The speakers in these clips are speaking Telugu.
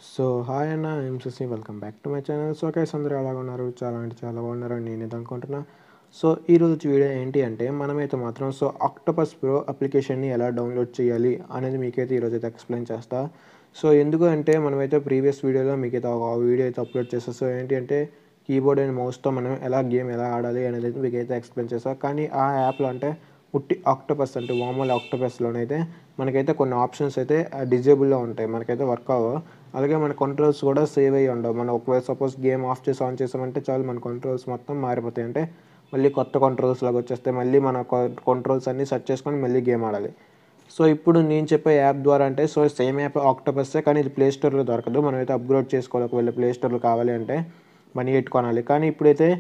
సో హాయ్ అన్న MCC welcome back to my channel so guys అందరూ ఎలా ఉన్నారు చాలా అంటే చాలా బాగున్నారని నేనైతే అనుకుంటున్నా సో ఈ రోజు వీడియో ఏంటి అంటే మనమైతే మాత్రం సో ఆక్టోపస్ ప్రో అప్లికేషన్ని ఎలా డౌన్లోడ్ చేయాలి అనేది మీకైతే ఈరోజు అయితే ఎక్స్ప్లెయిన్ చేస్తా సో ఎందుకు అంటే మనమైతే ప్రీవియస్ వీడియోలో మీకైతే ఒక వీడియో అయితే అప్లోడ్ చేస్తాం సో ఏంటి అంటే కీబోర్డ్ అండ్ మౌస్తో మనం ఎలా గేమ్ ఎలా ఆడాలి అనేది అయితే మీకైతే ఎక్స్ప్లెయిన్ చేస్తాం కానీ ఆ యాప్లో అంటే ఉట్టి ఆక్టోపస్ అంటే మామూలు ఆక్టోపస్లోనైతే మనకైతే కొన్ని ఆప్షన్స్ అయితే డిజేబుల్లో ఉంటాయి మనకైతే వర్క్ అవ్వవు అలాగే మన కంట్రోల్స్ కూడా సేవ్ అయ్యి ఉండవు మనం ఒకవేళ సపోజ్ గేమ్ ఆఫ్ చేసి ఆన్ చేసామంటే చాలు మన కంట్రోల్స్ మొత్తం మారిపోతాయి అంటే మళ్ళీ కొత్త కంట్రోల్స్ లాగా వచ్చేస్తాయి మళ్ళీ మన కంట్రోల్స్ అన్నీ సెట్ చేసుకొని మళ్ళీ గేమ్ ఆడాలి సో ఇప్పుడు నేను చెప్పే యాప్ ద్వారా అంటే సో సేమ్ యాప్ ఆక్టోపస్సే కానీ ఇది ప్లే స్టోర్లో దొరకదు మనమైతే అప్గ్రేడ్ చేసుకోవాలి ఒకవేళ ప్లే స్టోర్లో కావాలి అంటే మనీ పెట్టుకోనాలి కానీ ఇప్పుడైతే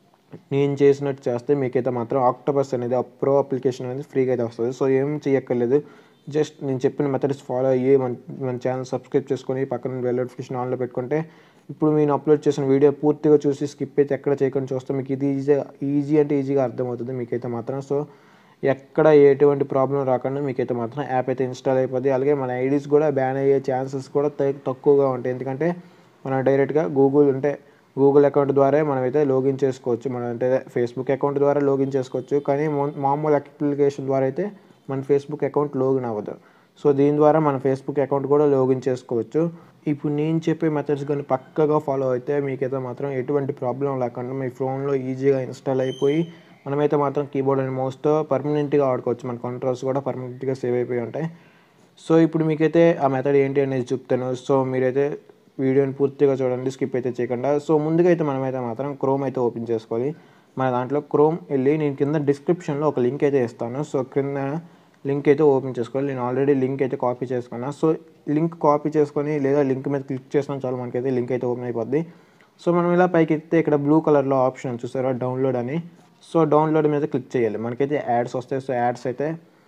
నేను చేసినట్టు చేస్తే మీకైతే మాత్రం ఆక్టోపస్ అనేది ప్రో అప్లికేషన్ అనేది ఫ్రీగా అయితే వస్తుంది సో ఏం చేయక్కర్లేదు జస్ట్ నేను చెప్పిన మెథడ్స్ ఫాలో అయ్యి మన మన ఛానల్ సబ్స్క్రైబ్ చేసుకొని పక్కన బెల్ నోటిఫికేషన్ ఆన్లో పెట్టుకుంటే ఇప్పుడు నేను అప్లోడ్ చేసిన వీడియో పూర్తిగా చూసి స్కిప్ అయితే ఎక్కడ చేయకుండా చూస్తే మీకు ఇది ఈజీ ఈజీ అంటే ఈజీగా అర్థమవుతుంది మీకైతే మాత్రం సో ఎక్కడ ఎటువంటి ప్రాబ్లం రాకుండా మీకైతే మాత్రం యాప్ అయితే ఇన్స్టాల్ అయిపోద్ది అలాగే మన ఐడీస్ కూడా బ్యాన్ అయ్యే ఛాన్సెస్ కూడా తక్కువగా ఉంటాయి ఎందుకంటే మనం డైరెక్ట్గా గూగుల్ అంటే గూగుల్ అకౌంట్ ద్వారా మనమైతే లాగిన్ చేసుకోవచ్చు మన అంటే ఫేస్బుక్ అకౌంట్ ద్వారా లాగిన్ చేసుకోవచ్చు కానీ మామూలు అప్లికేషన్ ద్వారా అయితే మన ఫేస్బుక్ అకౌంట్ లాగిన్ అవ్వదు సో దీని ద్వారా మన ఫేస్బుక్ అకౌంట్ కూడా లాగిన్ చేసుకోవచ్చు ఇప్పుడు నేను చెప్పే మెథడ్స్ కానీ పక్కగా ఫాలో అయితే మీకైతే మాత్రం ఎటువంటి ప్రాబ్లం లేకుండా మీ ఫోన్లో ఈజీగా ఇన్స్టాల్ అయిపోయి మనమైతే మాత్రం కీబోర్డ్ అండ్ మౌస్తో పర్మనెంట్గా ఆడుకోవచ్చు మన కంట్రోల్స్ కూడా పర్మనెంట్గా సేవ్ అయిపోయి ఉంటాయి సో ఇప్పుడు మీకైతే ఆ మెథడ్ ఏంటి అనేది చెప్తాను సో మీరైతే వీడియోని పూర్తిగా చూడండి స్కిప్ అయితే చేయకుండా సో ముందుగా అయితే మనమైతే మాత్రం క్రోమ్ అయితే ఓపెన్ చేసుకోవాలి మన దాంట్లో క్రోమ్ వెళ్ళి నేను కింద డిస్క్రిప్షన్లో ఒక లింక్ అయితే ఇస్తాను సో కింద లింక్ అయితే ఓపెన్ చేసుకోవాలి నేను ఆల్రెడీ లింక్ అయితే కాపీ చేసుకున్నా సో లింక్ కాపీ చేసుకొని లేదా లింక్ మీద క్లిక్ చేసిన చాలు మనకైతే లింక్ అయితే ఓపెన్ అయిపోద్ది సో మనం ఇలా పైకి ఎత్తే ఇక్కడ బ్లూ కలర్లో ఆప్షన్ చూసారా డౌన్లోడ్ అని సో డౌన్లోడ్ మీద క్లిక్ చేయాలి మనకైతే యాడ్స్ వస్తాయి సో యాడ్స్ అయితే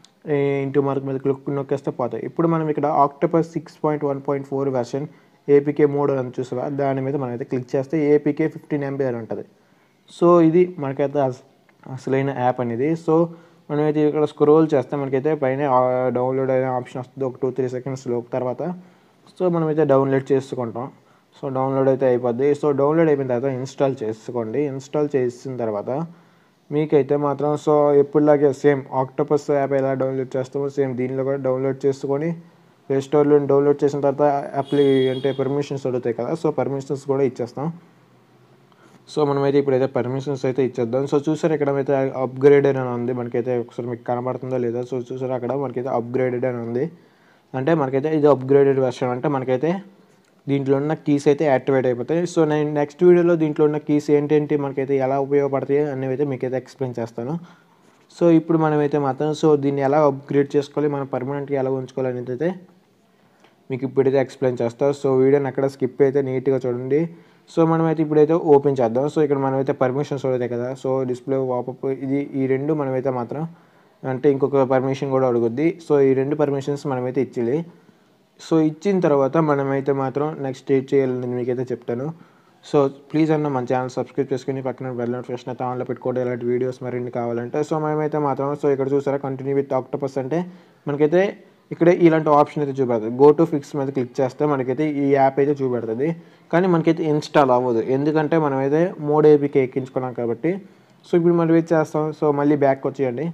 ఇంటూ మార్క్ మీద క్లిక్ నొక్కేస్తే పోతాయి ఇప్పుడు మనం ఇక్కడ Octopus six point one point four version APK mod అని చూసావా దాని మీద మనం అయితే క్లిక్ చేస్తే ఏపీకే ఫిఫ్టీన్ ఎంబీ అని ఉంటుంది సో ఇది మనకైతే అసలైన యాప్ అనేది సో మనమైతే ఇక్కడ స్క్రోల్ చేస్తే మనకైతే పైన డౌన్లోడ్ అయిన ఆప్షన్ వస్తుంది ఒక టూ త్రీ సెకండ్స్ లోపు తర్వాత సో మనమైతే డౌన్లోడ్ చేసుకుంటాం సో డౌన్లోడ్ అయితే అయిపోద్ది సో డౌన్లోడ్ అయిపోయిన తర్వాత ఇన్స్టాల్ చేసుకోండి ఇన్స్టాల్ చేసిన తర్వాత మీకైతే మాత్రం సో ఎప్పుడులాగే సేమ్ ఆక్టోపస్ యాప్ ఎలా డౌన్లోడ్ చేస్తామో సేమ్ దీనిలో కూడా డౌన్లోడ్ చేసుకొని ప్లే స్టోర్లో డౌన్లోడ్ చేసిన తర్వాత అప్లై అంటే పర్మిషన్స్ అడుగుతాయి కదా సో పర్మిషన్స్ కూడా ఇచ్చేస్తాం సో మనమైతే ఇప్పుడైతే పర్మిషన్స్ అయితే ఇచ్చేద్దాం సో చూసారు ఇక్కడ అయితే అప్గ్రేడెడ్ అని ఉంది మనకైతే ఒకసారి మీకు కనబడుతుందో లేదో సో చూసారు అక్కడ మనకైతే అప్గ్రేడెడ్ అని ఉంది అంటే మనకైతే ఇది అప్గ్రేడెడ్ వెర్షన్ అంటే మనకైతే దీంట్లో ఉన్న కీస్ అయితే యాక్టివేట్ అయిపోతాయి సో నేను నెక్స్ట్ వీడియోలో దీంట్లో ఉన్న కీస్ ఏంటంటే మనకైతే ఎలా ఉపయోగపడతాయి అనేవి అయితే మీకైతే ఎక్స్ప్లెయిన్ చేస్తాను సో ఇప్పుడు మనమైతే మాత్రం సో దీన్ని ఎలా అప్గ్రేడ్ చేసుకోవాలి మనం పర్మనెంట్గా ఎలా ఉంచుకోవాలి అనేది అయితే మీకు ఇప్పుడైతే ఎక్స్ప్లెయిన్ చేస్తా సో వీడియోని అక్కడ స్కిప్ అయితే నీట్గా చూడండి సో మనమైతే ఇప్పుడైతే ఓపెన్ చేద్దాం సో ఇక్కడ మనమైతే పర్మిషన్స్ అడుగుతాయి కదా సో డిస్ప్లే వాపప్ ఇది ఈ రెండు మనమైతే మాత్రం అంటే ఇంకొక పర్మిషన్ కూడా అడుగుద్ది సో ఈ రెండు పర్మిషన్స్ మనమైతే ఇచ్చేది సో ఇచ్చిన తర్వాత మనమైతే మాత్రం నెక్స్ట్ ఏం చేయాలని మీకైతే చెప్తాను సో ప్లీజ్ అన్న మన ఛానల్ సబ్స్క్రైబ్ చేసుకుని పక్కన బెల్ నోటిఫికేషన్ అయితే ఆన్లో పెట్టుకోండి ఇలాంటి వీడియోస్ మరిన్ని కావాలంటే సో మనమైతే మాత్రం సో ఇక్కడ చూసారా కంటిన్యూ విత్ ఆక్టోపస్ అంటే మనకైతే ఇక్కడే ఇలాంటి ఆప్షన్ అయితే చూపెడుతుంది గో టు ఫిక్స్ మీద క్లిక్ చేస్తే మనకైతే ఈ యాప్ అయితే చూపెడుతుంది కానీ మనకైతే ఇన్స్టాల్ అవ్వదు ఎందుకంటే మనమైతే మోడ్ ఏపీకి ఎక్కించుకున్నాం కాబట్టి సో ఇప్పుడు మనం ఏం చేస్తాం సో మళ్ళీ బ్యాక్ వచ్చేయండి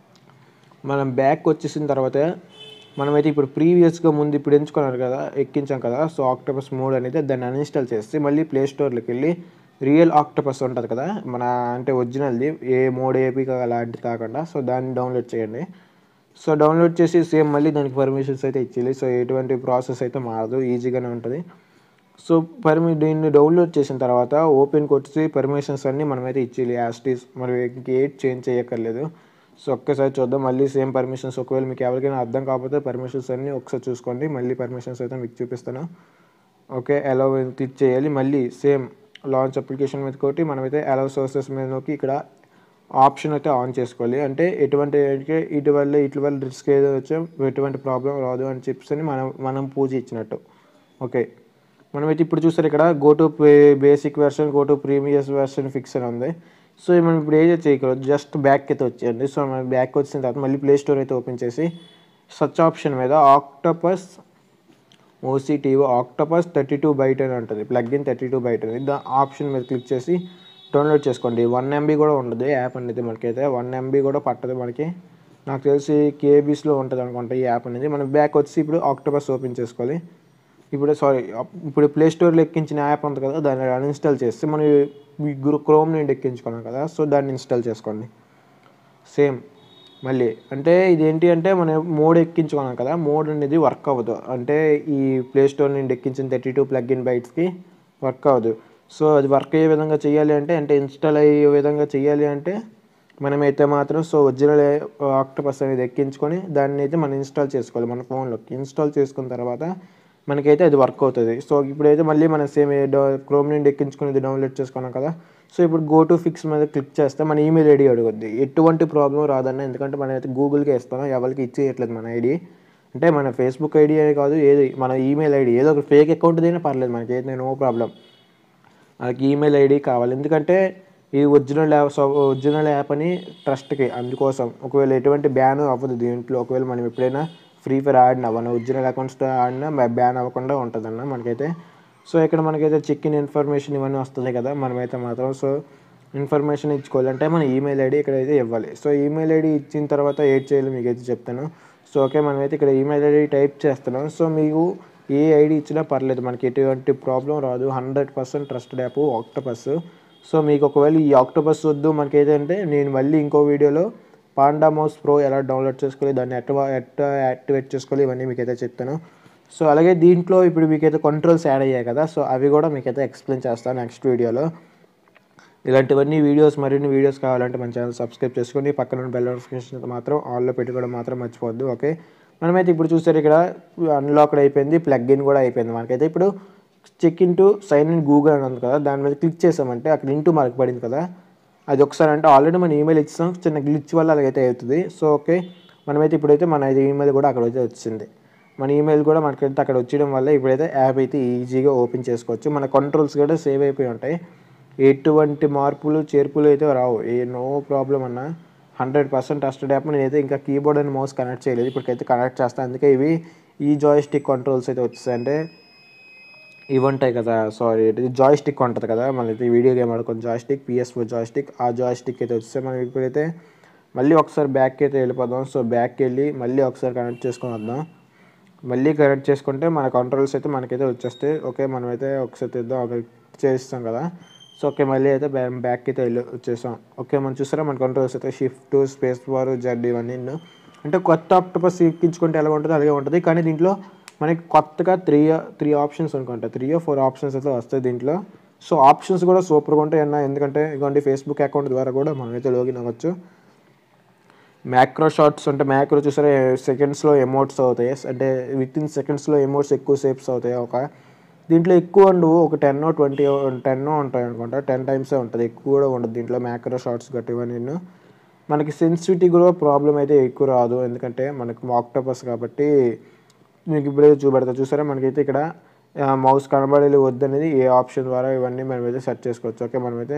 మనం బ్యాక్ వచ్చేసిన తర్వాత మనమైతే ఇప్పుడు ప్రీవియస్గా ముందు ఇప్పుడు ఎంచుకున్నారు కదా ఎక్కించాం కదా సో ఆక్టోపస్ మోడ్ అనేది దాన్ని అన్ఇన్స్టాల్ చేసి మళ్ళీ ప్లే స్టోర్లోకి వెళ్ళి రియల్ ఆక్టోపస్ ఉంటుంది కదా మన అంటే ఒరిజినల్ది ఏ మోడ్ ఏపీ అలాంటిది కాకుండా సో దాన్ని డౌన్లోడ్ చేయండి సో డౌన్లోడ్ చేసి సేమ్ మళ్ళీ దానికి పర్మిషన్స్ అయితే ఇచ్చేయాలి సో ఎటువంటి ప్రాసెస్ అయితే మారదు ఈజీగానే ఉంటుంది సో పర్మి దీన్ని డౌన్లోడ్ చేసిన తర్వాత ఓపెన్కి వచ్చి పర్మిషన్స్ అన్నీ మనమైతే ఇచ్చేయాలి యాస్టీస్ మరి ఇంకేట్ చేంజ్ చేయక్కర్లేదు సో ఒక్కసారి చూద్దాం మళ్ళీ సేమ్ పర్మిషన్స్ ఒకవేళ మీకు ఎవరికైనా అర్థం కాకపోతే పర్మిషన్స్ అన్నీ ఒకసారి చూసుకోండి మళ్ళీ పర్మిషన్స్ అయితే మీకు చూపిస్తాను ఓకే అలౌ క్లిక్ చేయాలి మళ్ళీ సేమ్ లాంచ్ అప్లికేషన్ మీద కొట్టి మనమైతే అలౌ సోర్సెస్ మీద నొక్కి ఇక్కడ ఆప్షన్ అయితే ఆన్ చేసుకోవాలి అంటే ఎటువంటి ఇటు వల్ల ఇటు వల్ల రిస్క్ ఏదో వచ్చా ఎటువంటి ప్రాబ్లం రాదు అని చిప్స్ అని మనం మనం పూజ ఇచ్చినట్టు ఓకే మనమైతే ఇప్పుడు చూసారు ఇక్కడ go to basic version go to premium version fix అని ఉంది సో మనం ఇప్పుడు ఏదో చేయకూడదు జస్ట్ బ్యాక్ అయితే వచ్చేయండి సో మనం బ్యాక్ వచ్చిన తర్వాత మళ్ళీ ప్లే స్టోర్ అయితే ఓపెన్ చేసి సర్చ్ ఆప్షన్ మీద Octopus OCTV Octopus thirty two byte అని ఉంటుంది ప్లగ్ఇన్ థర్టీ టూ బైట్ అని దా ఆప్షన్ మీద క్లిక్ చేసి డౌన్లోడ్ చేసుకోండి వన్ ఎంబీ కూడా ఉండదు యాప్ అనేది మనకైతే వన్ ఎంబీ కూడా పట్టదు మనకి నాకు తెలిసి కేబీస్లో ఉంటుంది అనుకుంటా ఈ యాప్ అనేది మనం బ్యాక్ వచ్చి ఇప్పుడు ఆక్టోపస్ ఓపెన్ చేసుకోవాలి ఇప్పుడు సారీ ఇప్పుడు ప్లే స్టోర్లో ఎక్కించిన యాప్ ఉంది కదా దాన్ని అన్ఇన్స్టాల్ చేస్తే మనం ఈ క్రోమ్ నుండి ఎక్కించుకున్నాం కదా సో దాన్ని ఇన్స్టాల్ చేసుకోండి సేమ్ మళ్ళీ అంటే ఇది ఏంటి అంటే మనం మోడ్ ఎక్కించుకున్నాం కదా మోడ్ అనేది వర్క్ అవ్వదు అంటే ఈ ప్లే స్టోర్ నుండి ఎక్కించిన థర్టీ టూ ప్లగ్ ఇన్ బైట్స్కి వర్క్ అవ్వదు సో అది వర్క్ అయ్యే విధంగా చేయాలి అంటే అంటే ఇన్స్టాల్ అయ్యే విధంగా చేయాలి అంటే మనమైతే మాత్రం సో ఒరిజినల్ ఆక్టోపస్ అనేది ఎక్కించుకొని దాన్ని అయితే మనం ఇన్స్టాల్ చేసుకోవాలి మన ఫోన్లోకి ఇన్స్టాల్ చేసుకున్న తర్వాత మనకైతే అది వర్క్ అవుతుంది సో ఇప్పుడైతే మళ్ళీ మనం సేమ్ క్రోమ్ నుండి ఎక్కించుకునేది డౌన్లోడ్ చేసుకున్నాం కదా సో ఇప్పుడు గో టు ఫిక్స్ మీద క్లిక్ చేస్తే మన ఈమెయిల్ ఐడి అడుగుద్ది ఎటువంటి ప్రాబ్లం రాదన్న ఎందుకంటే మనం అయితే గూగుల్కి ఇస్తాం ఎవరికి ఇచ్చేయట్లేదు మన ఐడి అంటే మన ఫేస్బుక్ ఐడి అనే కాదు ఏది మన ఈమెయిల్ ఐడి ఏదో ఒక ఫేక్ అకౌంట్ అయినా పర్లేదు మనకి అయితే నో ప్రాబ్లం మనకి ఈమెయిల్ ఐడి కావాలి ఎందుకంటే ఈ ఒరిజినల్ యాప్ ఒరిజినల్ యాప్ అని ట్రస్ట్కి అందుకోసం ఒకవేళ ఎటువంటి బ్యాన్ అవ్వదు దీంట్లో ఒకవేళ మనం ఎప్పుడైనా ఫ్రీ ఫైర్ ఆడినా మన ఒరిజినల్ అకౌంట్స్తో ఆడినా బ్యాన్ అవ్వకుండా ఉంటుందన్న మనకైతే సో ఇక్కడ మనకైతే చెక్ ఇన్ ఇన్ఫర్మేషన్ ఇవన్నీ వస్తుంది కదా మనమైతే మాత్రం సో ఇన్ఫర్మేషన్ ఇచ్చుకోవాలంటే మన ఈమెయిల్ ఐడి ఇక్కడైతే ఇవ్వాలి సో ఈమెయిల్ ఐడి ఇచ్చిన తర్వాత ఏడ్ చేయాలి మీకు అయితే చెప్తాను సో ఓకే మనమైతే ఇక్కడ ఈమెయిల్ ఐడి టైప్ చేస్తున్నాం సో మీకు ఏ ఐడి ఇచ్చినా పర్లేదు మనకి ఎటువంటి ప్రాబ్లం రాదు hundred percent trusted app Octopus so మీకు ఒకవేళ ఈ ఆక్టోపస్ వద్దు మనకి ఏంటంటే నేను మళ్ళీ ఇంకో వీడియోలో పాండా మౌస్ ప్రో ఎలా డౌన్లోడ్ చేసుకోవాలి దాన్ని ఎట్లా ఎట్లా యాక్టివేట్ చేసుకోవాలి ఇవన్నీ మీకైతే చెప్తాను సో అలాగే దీంట్లో ఇప్పుడు మీకైతే కంట్రోల్స్ యాడ్ అయ్యాయి కదా సో అవి కూడా మీకైతే ఎక్స్ప్లెయిన్ చేస్తాను నెక్స్ట్ వీడియోలో ఇలాంటివన్నీ వీడియోస్ మరిన్ని వీడియోస్ కావాలంటే మన ఛానల్ సబ్స్క్రైబ్ చేసుకోండి పక్కన బెల్ నోటిఫికేషన్ మాత్రం ఆన్లో పెట్టుకోవడం మాత్రం మర్చిపోవద్దు ఓకే మనమైతే ఇప్పుడు చూసారు ఇక్కడ అన్లాక్డ్ అయిపోయింది ప్లగ్ ఇన్ కూడా అయిపోయింది మనకైతే ఇప్పుడు check in to sign in Google అని ఉంది కదా దాని మీద క్లిక్ చేసామంటే అక్కడ ఇంటూ మార్క్ పడింది కదా అది ఒకసారి అంటే ఆల్రెడీ మన ఈమెయిల్ ఇచ్చాం చిన్న గ్లిచ్ వల్ల అలాగైతే అవుతుంది సో ఓకే మనమైతే ఇప్పుడైతే మన ఈమెయిల్ కూడా అక్కడ అయితే వచ్చింది మన ఈమెయిల్ కూడా మనకైతే అక్కడ వచ్చేయడం వల్ల ఇప్పుడైతే యాప్ అయితే ఈజీగా ఓపెన్ చేసుకోవచ్చు మన కంట్రోల్స్ కూడా సేవ్ అయిపోయి ఉంటాయి ఎటువంటి మార్పులు చేర్పులు అయితే రావు ఏ నో ప్రాబ్లం అన్న హండ్రెడ్ పర్సెంట్ ట్రస్టెడ్ యాప్ నేనైతే ఇంకా కీబోర్డ్ అండ్ మౌస్ కనెక్ట్ చేయలేదు ఇప్పటికైతే కనెక్ట్ చేస్తాను అందుకే ఇవి ఈ జాయ్ స్టిక్ కంట్రోల్స్ అయితే వచ్చేసాయి అంటే ఇవి ఉంటాయి కదా సారీ ఇది జాయ్ స్టిక్ ఉంటుంది కదా మనకి వీడియో గేమ్ ఆడుకుని joystick PS joystick ఆ జాయ్ స్టిక్ అయితే వచ్చేస్తే మనం ఇప్పుడైతే మళ్ళీ ఒకసారి బ్యాక్కి అయితే వెళ్ళిపోదాం సో బ్యాక్కి వెళ్ళి మళ్ళీ ఒకసారి కనెక్ట్ చేసుకొని వద్దాం మళ్ళీ కనెక్ట్ చేసుకుంటే మన కంట్రోల్స్ అయితే మనకైతే వచ్చేస్తాయి ఓకే మనమైతే ఒకసారి తెద్దాం ఒక చేస్తాం కదా సో ఓకే మళ్ళీ అయితే బ్యాక్ అయితే వెళ్ళి వచ్చేసాం ఓకే మనం చూసారా మన కంట్రోల్స్ అయితే షిఫ్ట్ స్పేస్ బార్ జెడ్ ఇవన్నీ అంటే కొత్త ఆక్టోపస్ ఎక్కించుకుంటే ఎలా ఉంటుంది అలాగే ఉంటుంది కానీ దీంట్లో మనకి కొత్తగా త్రీ త్రీ ఆప్షన్స్ అనుకుంటా త్రీ ఫోర్ ఆప్షన్స్ అయితే వస్తాయి దీంట్లో సో ఆప్షన్స్ కూడా సూపర్గా ఉంటాయి అన్న ఎందుకంటే ఇదిగోండి ఫేస్బుక్ అకౌంట్ ద్వారా కూడా మనమైతే లాగిన్ అవ్వచ్చు మ్యాక్రో షార్ట్స్ అంటే మ్యాక్రో చూసారా సెకండ్స్లో ఎమోట్స్ అవుతాయి అంటే విత్ ఇన్ సెకండ్స్లో ఎమోట్స్ ఎక్కువ సేప్స్ అవుతాయి ఒక దీంట్లో ఎక్కువ ఉండవు ఒక టెన్ ట్వంటీ టెన్ ఉంటాయి అనుకుంటా టెన్ టైమ్సే ఉంటుంది ఎక్కువ కూడా ఉండదు దీంట్లో మ్యాక్రో షార్ట్స్ గట్టి ఇవన్నీ మనకి సెన్సిటివిటీ కూడా ప్రాబ్లం అయితే ఎక్కువ రాదు ఎందుకంటే మనకు ఆక్టోపస్ కాబట్టి మీకు ఇప్పుడే చూపెడతా చూసారా మనకైతే ఇక్కడ మౌస్ కనబడేది వద్దనేది ఏ ఆప్షన్ ద్వారా ఇవన్నీ మనమైతే సెర్చ్ చేసుకోవచ్చు ఓకే మనమైతే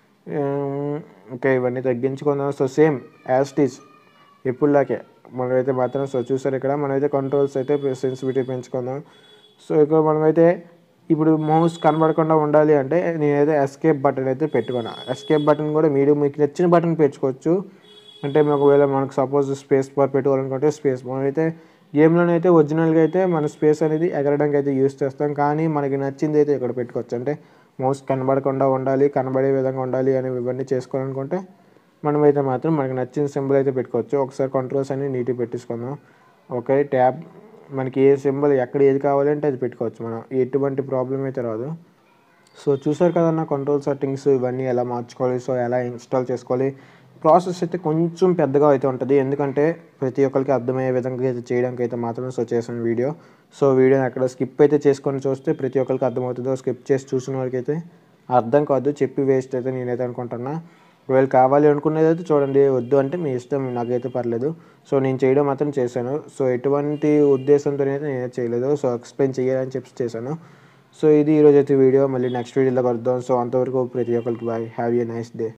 ఓకే ఇవన్నీ తగ్గించుకుందాం సో సేమ్ యాస్టీస్ ఎప్పుడులాకే మనమైతే మాత్రం సో చూసారు ఇక్కడ మనమైతే కంట్రోల్స్ అయితే సెన్సిటివిటీ పెంచుకుందాం సో ఇక్కడ మనమైతే ఇప్పుడు మౌస్ కనబడకుండా ఉండాలి అంటే నేనైతే ఎస్కేప్ బటన్ అయితే పెట్టుకున్నా ఎస్కేప్ బటన్ కూడా మీరు మీకు నచ్చిన బటన్ పెట్టుకోవచ్చు అంటే ఒకవేళ మనకు సపోజ్ స్పేస్ బార్ పెట్టుకోవాలనుకుంటే స్పేస్ మనమైతే గేమ్లోనైతే ఒరిజినల్గా అయితే మన స్పేస్ అనేది ఎగరడానికి అయితే యూస్ చేస్తాం కానీ మనకి నచ్చింది అయితే ఇక్కడ పెట్టుకోవచ్చు అంటే మౌస్ కనబడకుండా ఉండాలి కనబడే విధంగా ఉండాలి అని ఇవన్నీ చేసుకోవాలనుకుంటే మనమైతే మాత్రం మనకి నచ్చిన సింబల్ అయితే పెట్టుకోవచ్చు ఒకసారి కంట్రోల్స్ అన్ని నీట్గా పెట్టేసుకుందాం ఓకే ట్యాబ్ మనకి ఏ సింబల్ ఎక్కడ ఏది కావాలంటే అది పెట్టుకోవచ్చు మనం ఎటువంటి ప్రాబ్లం అయితే రాదు సో చూసారు కదన్న కంట్రోల్ సెట్టింగ్స్ ఇవన్నీ ఎలా మార్చుకోవాలి సో ఎలా ఇన్స్టాల్ చేసుకోవాలి ప్రాసెస్ అయితే కొంచెం పెద్దగా అయితే ఉంటుంది ఎందుకంటే ప్రతి ఒక్కరికి అర్థమయ్యే విధంగా అయితే చేయడానికి అయితే మాత్రం సో చేసిన వీడియో సో వీడియోని అక్కడ స్కిప్ అయితే చేసుకొని చూస్తే ప్రతి ఒక్కరికి అర్థమవుతుందో స్కిప్ చేసి చూసిన వారికి అయితే అర్థం కాదు చెప్పి వేస్ట్ అయితే నేనైతే అనుకుంటున్నా ఒకవేళ కావాలి అనుకునేది అయితే చూడండి వద్దు అంటే మీ ఇష్టం నాకైతే పర్లేదు సో నేను చేయడం మాత్రం చేశాను సో ఎటువంటి ఉద్దేశంతో అయితే నేనే చేయలేదు సో ఎక్స్ప్లెయిన్ చేయాలని చెప్పి చేశాను సో ఇది ఈరోజు అయితే వీడియో మళ్ళీ నెక్స్ట్ వీడియోలో కలుద్దాం సో అంతవరకు ప్రతి ఒక్కరికి bye have a nice day